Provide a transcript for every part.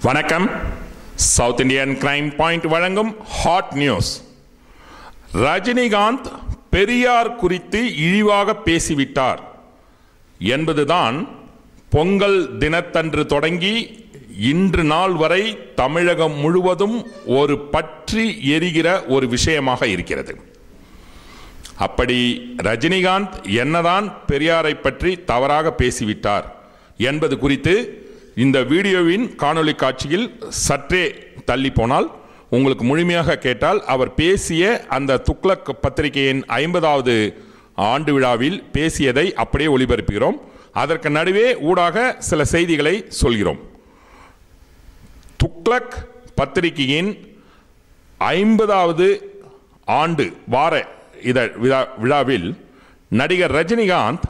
வணக்கம் South Indian crime point வழங்கும் hot news Rajinikanth Periyar குறித்து இழிவாக பேசிவிட்டார் என்பதுதான் பொங்கல் தினத்தன்று தொடங்கி இன்று நாள் வரை தமிழகம் முழுவதும் ஒரு பற்றி எரிகிற ஒரு விஷயமாக இருக்கிறது அப்படி ரஜினிகாந்த் என்னதான் பெரியாரை பற்றி தவறாக பேசிவிட்டார் என்பது குறித்து இந்த வீடியோவின் காணொளி காட்சியில் சற்றே தள்ளி போனால் உங்களுக்கு முழுமையாக கேட்டால் அவர் பேசிய அந்த துக்ளக் பத்திரிகையின் ஐம்பதாவது ஆண்டு விழாவில் பேசியதை அப்படியே ஒளிபரப்புகிறோம் அதற்கு நடுவே ஊடாக சில செய்திகளை சொல்கிறோம் துக்ளக் பத்திரிகையின் ஐம்பதாவது ஆண்டு வார இதழ் விழா விழாவில் நடிகர் ரஜினிகாந்த்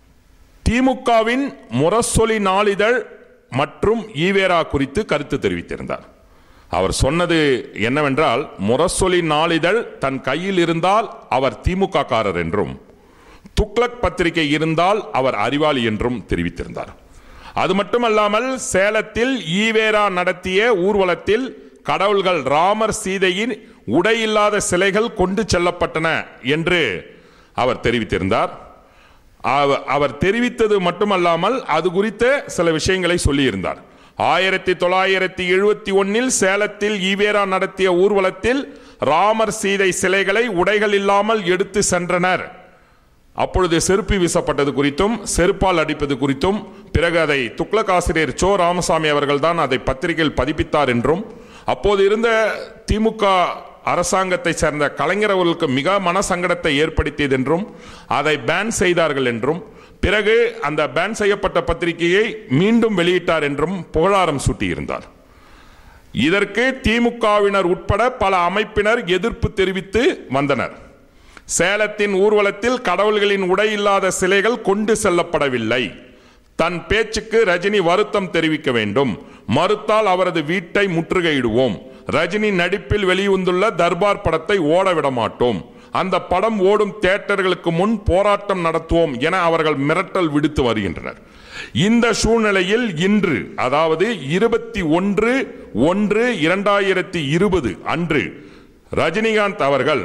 திமுகவின் முரசொலி நாளிதழ் மற்றும் ஈவேரா குறித்து கருத்து தெரிவித்திருந்தார் அவர் சொன்னது என்னவென்றால் முரசொலி நாளிதழ் தன் கையில் இருந்தால் அவர் திமுக காரர் என்றும் துக்ளக் பத்திரிகை இருந்தால் அவர் அறிவாளி என்றும் தெரிவித்திருந்தார் அது மட்டுமல்லாமல் சேலத்தில் ஈவேரா நடத்திய ஊர்வலத்தில் கடவுள்கள் ராமர் சீதையின் உடையில்லாத சிலைகள் கொண்டு செல்லப்பட்டன என்று அவர் தெரிவித்திருந்தார் அவ- அவர் தெரிவித்தது மட்டுமல்லாமல் அது குறித்த சில விஷயங்களை சொல்லியிருந்தார் ஆயிரத்தி தொள்ளாயிரத்தி எழுபத்தி ஒன்னில் சேலத்தில் ஈவேரா நடத்திய ஊர்வலத்தில் ராமர் சீதை சிலைகளை உடைகள் இல்லாமல் எடுத்து சென்றனர் அப்பொழுது செருப்பு வீசப்பட்டது குறித்தும் செருப்பால் அடிப்பது குறித்தும் பிறகு அதை துக்ளக் ஆசிரியர் சோ ராமசாமி அவர்கள் தான் அதை பத்திரிகையில் பதிப்பித்தார் என்றும் அப்போது இருந்த திமுக அரசாங்கத்தை சேர்ந்த கலைஞர் அவர்களுக்கு மிக மன சங்கடத்தை ஏற்படுத்தியது என்றும் அதை பேன் செய்தார்கள் என்றும் பிறகு அந்த பேன் செய்யப்பட்ட பத்திரிகையை மீண்டும் வெளியிட்டார் என்றும் புகழாரம் சூட்டியிருந்தார் இதற்கு திமுகவினர் உட்பட பல அமைப்பினர் எதிர்ப்பு தெரிவித்து வந்தனர் சேலத்தின் ஊர்வலத்தில் கடவுள்களின் உடை இல்லாத சிலைகள் கொண்டு செல்லப்படவில்லை தன் பேச்சுக்கு ரஜினி வருத்தம் தெரிவிக்க வேண்டும் மறுத்தால் அவரது வீட்டை முற்றுகையிடுவோம் ரஜினி நடிப்பில் வெளிவந்துள்ள தர்பார் படத்தை ஓட விட மாட்டோம் அந்த படம் ஓடும் தியேட்டர்களுக்கு முன் போராட்டம் நடத்துவோம் என அவர்கள் மிரட்டல் விடுத்து வருகின்றனர் இந்த சூழ்நிலையில் இன்று அதாவது இருபத்தி ஒன்று ஒன்று இரண்டாயிரத்தி இருபது அன்று ரஜினிகாந்த் அவர்கள்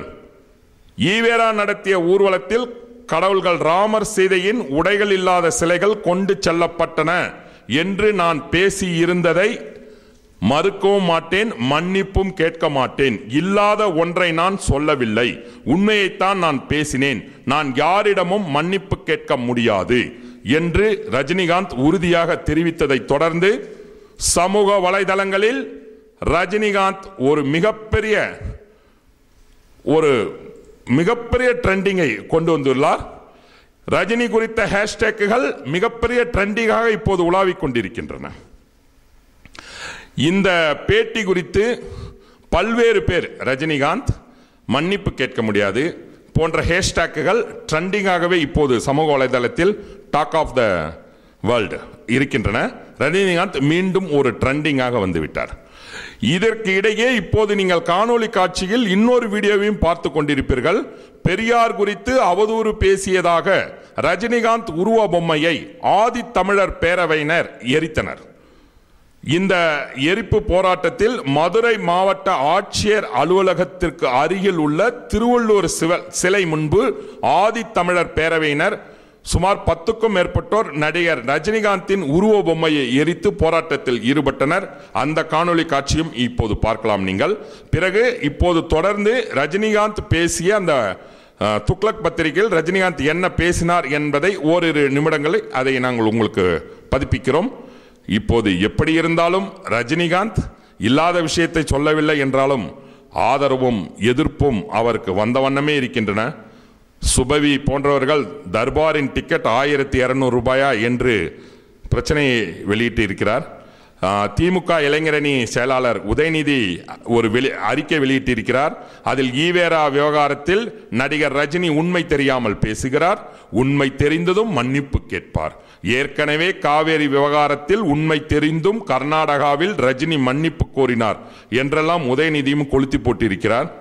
ஈவேரா நடத்திய ஊர்வலத்தில் கடவுள்கள் ராமர் சீதையின் உடைகள் இல்லாத சிலைகள் கொண்டு செல்லப்பட்டன என்று நான் பேசி இருந்ததை மறுக்கவும் மாட்டேன் மன்னிப்பும் கேட்க மாட்டேன் இல்லாத ஒன்றை நான் சொல்லவில்லை உண்மையைத்தான் நான் பேசினேன் நான் யாரிடமும் மன்னிப்பு கேட்க முடியாது என்று ரஜினிகாந்த் உறுதியாக தெரிவித்ததை தொடர்ந்து சமூக வலைதளங்களில் ரஜினிகாந்த் ஒரு மிகப்பெரிய ஒரு மிகப்பெரிய ட்ரெண்டிங்கை கொண்டு வந்துள்ளார் ரஜினி குறித்த ஹேஷ்டேக்குகள் மிகப்பெரிய ட்ரெண்டிங்காக இப்போது உலாவிக் கொண்டிருக்கின்றன இந்த பேட்டி குறித்து பல்வேறு பேர் ரஜினிகாந்த் மன்னிப்பு கேட்க முடியாது போன்ற ஹேஷ்டேக்குகள் ட்ரெண்டிங்காகவே இப்போது சமூக வலைதளத்தில் டாக் ஆஃப் த வேர்ல்டு இருக்கின்றன ரஜினிகாந்த் மீண்டும் ஒரு ட்ரெண்டிங்காக வந்துவிட்டார் இதற்கு இடையே இப்போது நீங்கள் காணொளி காட்சியில் இன்னொரு வீடியோவையும் பார்த்து கொண்டிருப்பீர்கள் பெரியார் குறித்து அவதூறு பேசியதாக ரஜினிகாந்த் உருவ பொம்மையை ஆதித்தமிழர் பேரவையினர் எரித்தனர் இந்த எரிப்பு போராட்டத்தில் மதுரை மாவட்ட ஆட்சியர் அலுவலகத்திற்கு அருகில் உள்ள திருவள்ளூர் சிவ சிலை முன்பு ஆதித்தமிழர் பேரவையினர் சுமார் பத்துக்கும் மேற்பட்டோர் நடிகர் ரஜினிகாந்தின் உருவ பொம்மையை எரித்து போராட்டத்தில் ஈடுபட்டனர் அந்த காணொளி காட்சியும் இப்போது பார்க்கலாம் நீங்கள் பிறகு இப்போது தொடர்ந்து ரஜினிகாந்த் பேசிய அந்த அஹ், துக்ளக் பத்திரிகையில் ரஜினிகாந்த் என்ன பேசினார் என்பதை ஓரிரு நிமிடங்களில் அதை நாங்கள் உங்களுக்கு பதிப்பிக்கிறோம் இப்போது எப்படி இருந்தாலும் ரஜினிகாந்த் இல்லாத விஷயத்தை சொல்லவில்லை என்றாலும் ஆதரவும் எதிர்ப்பும் அவருக்கு வந்த வண்ணமே இருக்கின்றன சுபவி போன்றவர்கள் தர்பாரின் டிக்கெட் ஆயிரத்தி இரநூறு ரூபாயா என்று பிரச்சனையை வெளியிட்டு இருக்கிறார் ஆ, திமுக இளைஞரணி செயலாளர் உதயநிதி ஒரு வெளி அறிக்கை வெளியிட்டிருக்கிறார் அதில் ஈவேரா விவகாரத்தில் நடிகர் ரஜினி உண்மை தெரியாமல் பேசுகிறார் உண்மை தெரிந்ததும் மன்னிப்பு கேட்பார் ஏற்கனவே காவேரி விவகாரத்தில் உண்மை தெரிந்தும் கர்நாடகாவில் ரஜினி மன்னிப்பு கோரினார் என்றெல்லாம் உதயநிதியும் கொளுத்தி போட்டிருக்கிறார்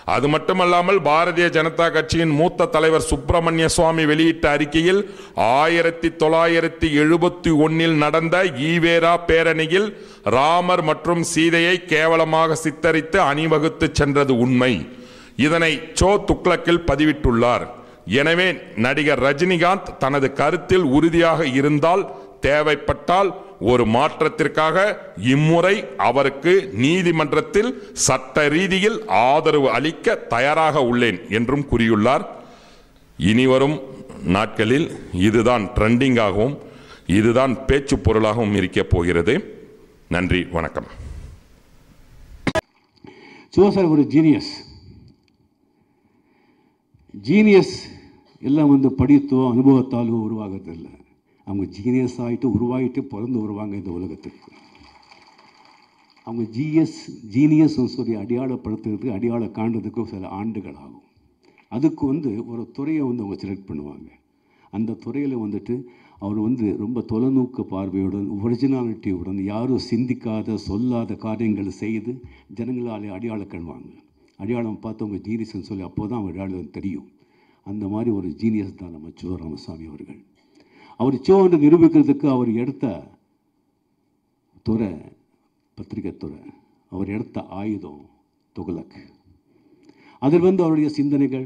அது மட்டுமல்லாமல் பாரதிய ஜனதா கட்சியின் மூத்த தலைவர் சுப்பிரமணிய சுவாமி வெளியிட்ட அறிக்கையில் ஆயிரத்தி தொள்ளாயிரத்தி எழுபத்தி ஒன்னில் நடந்த ஈவேரா பேரணியில் ராமர் மற்றும் சீதையை கேவலமாக சித்தரித்து அணிவகுத்து சென்றது உண்மை இதனை சோ துக்ளக்கில் பதிவிட்டுள்ளார் எனவே நடிகர் ரஜினிகாந்த் தனது கருத்தில் உறுதியாக இருந்தால் தேவைப்பட்டால் ஒரு மாற்றத்திற்காக இம்முறை அவருக்கு நீதிமன்றத்தில் சட்ட ரீதியில் ஆதரவு அளிக்க தயாராக உள்ளேன் என்றும் கூறியுள்ளார் இனிவரும் நாட்களில் இதுதான் ட்ரெண்டிங்காகவும் இதுதான் பேச்சு பொருளாகவும் இருக்கப் போகிறது நன்றி வணக்கம் சிவசார் ஒரு ஜீனியஸ் ஜீனியஸ் எல்லாம் வந்து படித்தோ அனுபவத்தாலோ உருவாகிறதில்ல அவங்க ஜீனியஸ் ஆகிட்டு உருவாகிட்டு பிறந்து வருவாங்க இந்த உலகத்துக்கு அவங்க ஜிஎஸ் ஜீனியஸ்னு சொல்லி அடையாளப்படுத்துறதுக்கு அடையாளம் காண்றதுக்கு சில ஆண்டுகள் ஆகும் அதுக்கு வந்து ஒரு துறையை வந்து அவங்க செலக்ட் பண்ணுவாங்க அந்த துறையில் வந்துட்டு அவர் வந்து ரொம்ப தொலைநோக்கு பார்வையுடன் ஒரிஜினாலிட்டியுடன் யாரும் சிந்திக்காத சொல்லாத காரியங்களை செய்து ஜனங்களால் அடையாளம் கண்வாங்க அடையாளம் பார்த்து அவங்க ஜீனியஸ்னு சொல்லி அப்போ தான் அவங்க அடையாளம் தெரியும் அந்த மாதிரி ஒரு ஜீனியஸ் தான் நம்ம சோ ராமசாமி அவர்கள் அவர் சோ என்று நிரூபிக்கிறதுக்கு அவர் எடுத்த துறை பத்திரிகை துறை அவர் எடுத்த ஆயுதம் துகுலக் அதில் வந்து அவருடைய சிந்தனைகள்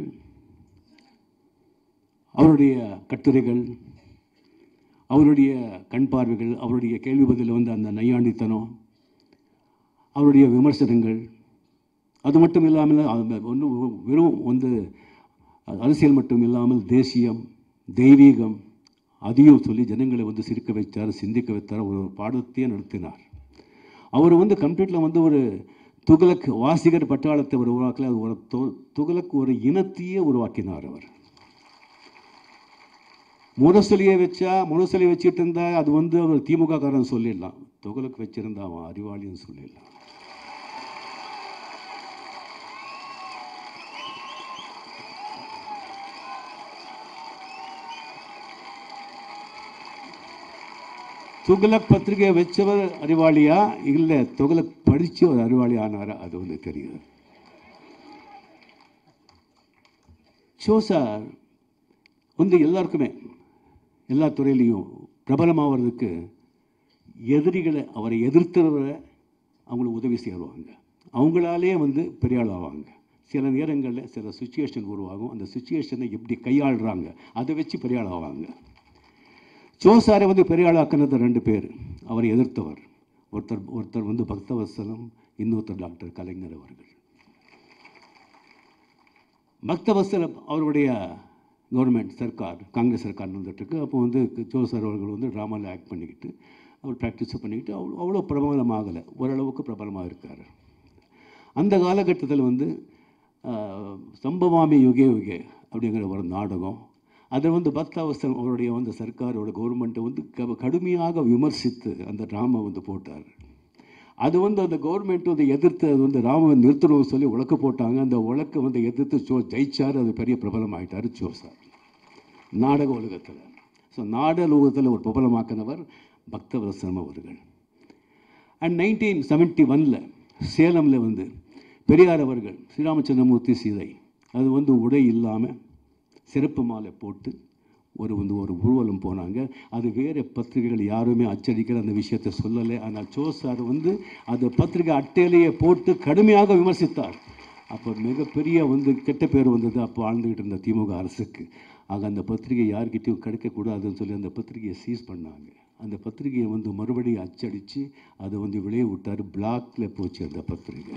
அவருடைய கட்டுரைகள் அவருடைய கண் பார்வைகள் அவருடைய கேள்வி பதிலில் வந்து அந்த நையாண்டித்தனம் அவருடைய விமர்சனங்கள் அது மட்டும் இல்லாமல் அது ஒன்று வெறும் வந்து அரசியல் மட்டும் இல்லாமல் தேசியம் தெய்வீகம் அதையும் சொல்லி ஜனங்களை வந்து சிரிக்க வைத்தார் சிந்திக்க வைத்தார் ஒரு பாடத்தையே நடத்தினார் அவர் வந்து கம்ப்ளீட்டில் வந்து ஒரு துகலக் வாசிகர் பட்டாளத்தை ஒரு உருவாக்கல அது ஒரு து- துகலக் ஒரு இனத்தையே உருவாக்கினார் அவர் முரசொலியை வச்சா முரசொலி வச்சுட்டு இருந்தா அது வந்து அவர் திமுக காரன் சொல்லிடலாம் துகலக் வச்சிருந்தா அவன் அறிவாளின்னு சொல்லிடலாம் துகலக் பத்திரிகை வச்சவர் அறிவாளியா இல்லை துகலக் படிச்சு ஒரு அறிவாளி ஆனாரா அது வந்து தெரியுது ஷோ சார் வந்து எல்லாருக்குமே எல்லா துறையிலையும் பிரபலமாகிறதுக்கு எதிரிகளை அவரை எதிர்த்தவரை அவங்களுக்கு உதவி செய்வாங்க அவங்களாலே வந்து பெரிய ஆள் ஆவாங்க சில நேரங்களில் சில சுச்சுவேஷன் உருவாகும் அந்த சுச்சுவேஷனை எப்படி கையாளுறாங்க அதை வச்சு பெரிய ஆள் ஆவாங்க சோசாரை வந்து பெரிய ஆளாக்குனது ரெண்டு பேர் அவரை எதிர்த்தவர் ஒருத்தர் ஒருத்தர் வந்து பக்தவத்சலம் இன்னொருத்தர் டாக்டர் கலைஞர் அவர்கள் பக்தவத்சலம் அவருடைய கவர்மெண்ட் சர்க்கார் காங்கிரஸ் சர்க்கார் வந்துட்டுருக்கு அப்போ வந்து ஜோசர் அவர்கள் வந்து ட்ராமாவில் ஆக்ட் பண்ணிக்கிட்டு அவர் ப்ராக்டிஸ் பண்ணிக்கிட்டு அவ்வளோ அவ்வளோ பிரபலமாகலை ஓரளவுக்கு பிரபலமாக இருக்கார் அந்த காலகட்டத்தில் வந்து ஆஹ், சம்பவாமி யுகே யுகே அப்படிங்கிற ஒரு நாடகம் அதை வந்து பக்தாவஸ்தம் அவருடைய வந்து சர்க்காரோட கவர்மெண்ட்டை வந்து க- கடுமையாக விமர்சித்து அந்த ட்ராமா வந்து போட்டார் அது வந்து அந்த கவர்மெண்ட் வந்து எதிர்த்து அது வந்து ராமன் நிறுத்தணும்னு சொல்லி உழக்கு போட்டாங்க அந்த உழக்கை வந்து எதிர்த்து சோ ஜெயிச்சார் அது பெரிய பிரபலம் ஆயிட்டார் சோ சார் நாடக உலகத்தில் ஸோ நாடக உலகத்தில் ஒரு பிரபலமாக்கினவர் பக்தவரசனம் அவர்கள் அண்ட் நைன்டீன் செவன்ட்டி ஒனில் சேலமில் வந்து பெரியார் அவர்கள் ஸ்ரீராமச்சந்திரமூர்த்தி சீதை அது வந்து உடை இல்லாமல் சிறப்பு மாலை போட்டு ஒரு வந்து ஒரு ஊர்வலம் போனாங்க அது வேறு பத்திரிகைகள் யாருமே அச்சடிக்கிற அந்த விஷயத்தை சொல்லலை ஆனால் சோ சார் வந்து அது பத்திரிகை அட்டையிலேயே போட்டு கடுமையாக விமர்சித்தார் அப்போ மிகப்பெரிய வந்து கெட்ட பேர் வந்தது அப்போ ஆழ்ந்துக்கிட்டு இருந்த திமுக அரசுக்கு ஆக அந்த பத்திரிகை யார்கிட்டயும் கிடைக்கக்கூடாதுன்னு சொல்லி அந்த பத்திரிகையை சீஸ் பண்ணாங்க அந்த பத்திரிகையை வந்து மறுபடியும் அச்சடித்து அதை வந்து விளைய விட்டார் பிளாக்ல போச்சு அந்த பத்திரிகை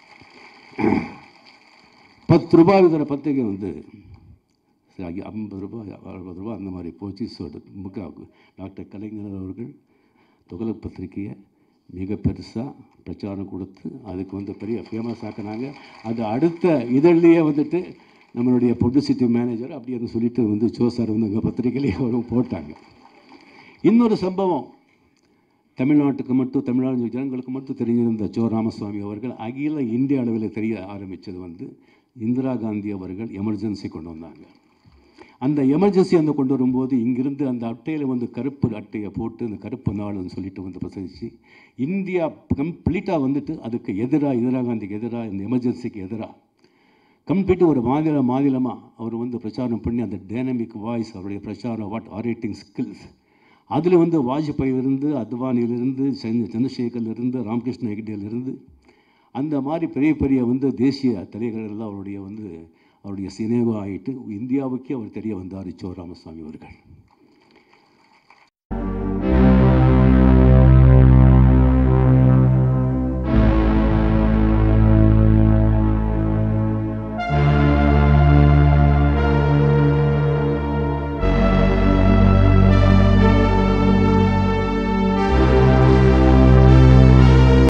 பத்து ரூபாய் இருக்கிற பத்திரிகை வந்து சரி, ஐம்பது ரூபாய் அறுபது ரூபாய் அந்த மாதிரி போச்சு ஸோ முக டாக்டர் கலைஞர் அவர்கள் துகலக் பத்திரிக்கையை மிக பெருசாக பிரச்சாரம் கொடுத்து அதுக்கு வந்து பெரிய ஃபேமஸ் ஆக்குனாங்க அது அடுத்த இதழ்லையே வந்துட்டு நம்மளுடைய பப்ளிசிட்டி மேனேஜர் அப்படி வந்து சொல்லிட்டு வந்து சோ சார் வந்து எங்கள் பத்திரிக்கையிலேயே அவரும் போட்டாங்க இன்னொரு சம்பவம் தமிழ்நாட்டுக்கு மட்டும் தமிழ்நாடு ஜனங்களுக்கு மட்டும் தெரிஞ்சிருந்த சோ ராமசுவாமி அவர்கள் அகில இந்திய அளவில் தெரிய ஆரம்பித்தது வந்து இந்திரா காந்தி அவர்கள் எமர்ஜென்சி கொண்டு வந்தாங்க அந்த எமர்ஜென்சி அந்த கொண்டு வரும்போது இங்கிருந்து அந்த அட்டையில் வந்து கருப்பு அட்டையை போட்டு அந்த கருப்பு நாள்னு சொல்லிட்டு வந்து பிரசரித்து இந்தியா கம்ப்ளீட்டாக வந்துட்டு அதுக்கு எதிராக இந்திரா காந்திக்கு எதிராக இந்த எமர்ஜென்சிக்கு எதிராக கம்ப்ளீட் ஒரு மாநில மாநிலமாக அவர் வந்து பிரச்சாரம் பண்ணி அந்த டைனமிக் வாய்ஸ் அவருடைய பிரச்சாரம் வாட் ஆரேட்டிங் ஸ்கில்ஸ் அதில் வந்து வாஜ்பாயிலிருந்து அத்வானியிலிருந்து சந்திர சந்திரசேகர்லேருந்து ராமகிருஷ்ண ஹெக்டேலேருந்து அந்த மாதிரி பெரிய பெரிய வந்து தேசிய தலைவர்கள் எல்லாம் அவருடைய வந்து அவருடைய சினேகா ஆகிட்டு இந்தியாவுக்கே அவர் தெரிய வந்தார் சோ ராமசாமி அவர்கள்